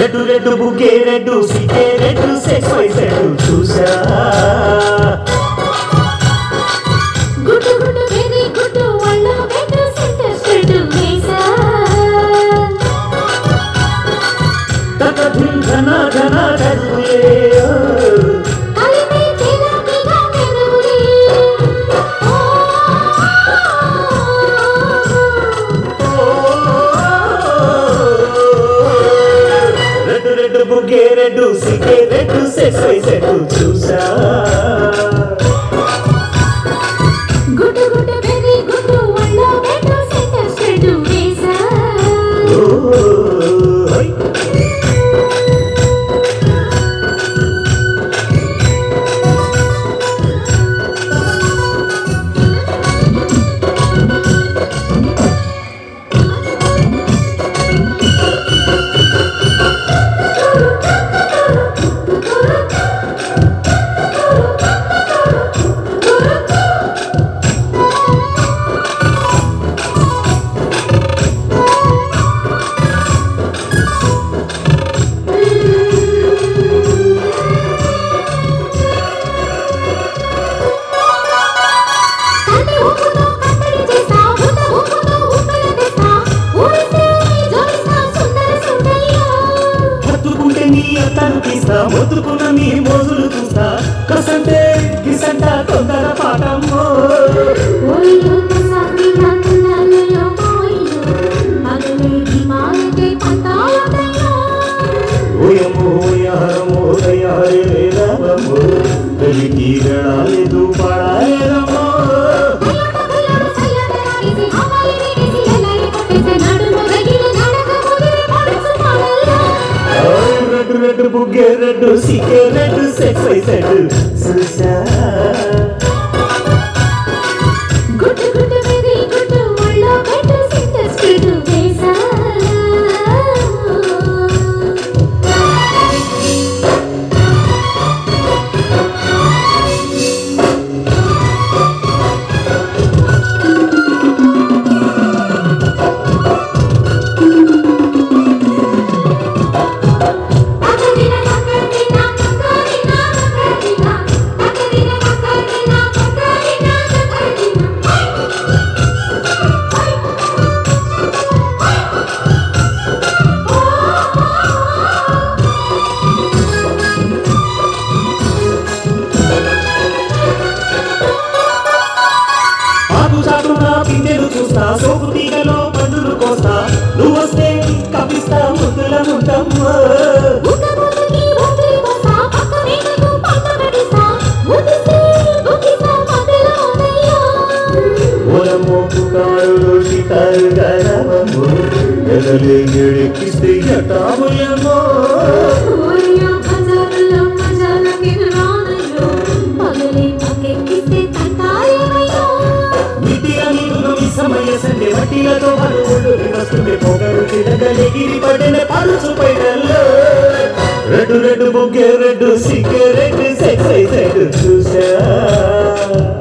Red red బుగ్గే red సికే red sex wise red చూసా గుడ్డు గుడ్డు వెరీ గుడ్డు వాళ్ళ బెడ్ సెంటర్ స్ట్రెడ్ వేసా తక ధిం ధన ధన ధరులే కలిపి తెగ తెగ మెరుగులే ఓ రెడ్డు రెడ్డు బుగ్గే రెడ్డు సికే రెడ్డు సెక్స్ వైస్ రెడ్డు చూసా గుడ్డు గుడ్డు వెరీ గుడ్డు వాళ్ళ బెడ్ సెంటర్ స్ట్రెడ్ వేసా ఓ, హై. కన్నె ఊపుతో కట్టడి చేసా బుట్ట ఊపుతో ఊపిరి తెస్తా ఊరిస్తే జోడిస్తా సుందర సుందరియా హత్తుకుంటే నీ అత్తను తీస్తా మొత్తుకున్న నీ మోజులు చూస్తా కసంటే కిసంట తొందర పాటమ్మో ఓయిలు తసాకి నందనలో ఓయిలు మగలేడి మాయకే పంతాలతయ్యా ఓయమో ఓయహరమో దయహరే రామమో కలికి గణాలేదు పాడాయరమో అయ్యట గుల్లడు సయ్యట రాగిసి హవాలి రేగిసి ఎలాయి కొట్టేసే నడుము గగిలి నడక ముగిరి పడుచు పాడల్లా రెడ్డు రెడ్డు బుగ్గే రెడ్డు సికే రెడ్డు సెక్స్ వైసెడ్ చూసా గుడ్డు గుడ్డు వెరీ గుడ్డు ఒళ్ళో పెట్టు సెంటర్ స్పీడ్ వేసా తకదిన తకదిన తకదిన తకదిన తకదిన తకదిన తకదిన తకదిన ఆకు చాటున పిందెలు చూస్తా సోపు తీగలో పండులు కోస్తా నువ్వు వస్తే కపిస్తా ముద్దుల ముద్దమ్మా ఉక్కబుక్కకి ఊపిరి పోసా పక్క వేగకు పంట కడిసా ఉదిసి ఉదిసా మధ్యలో ఉదయ్యా ఓలమ్మో పుకారులు షికారు గరవమ్మో ఎదలే ఎడెక్కిస్తే ఎటామయమ్మో ఓరియో బజారులో మజాలకి రానయ్యో పగలే పక్కెక్కిస్తే తంటాయేమయ్యో నితిగా నీరు విసమయ సండే వట్టిలతో పలువుళ్ళు వస్తుండే పొగరు తిరగలిగిరి పడిన పలుచు పైడల్లో రెడ్డు రెడ్డు బుగ్గే రెడ్డు సిగ్గే రెడ్డు సెక్స్ చూసా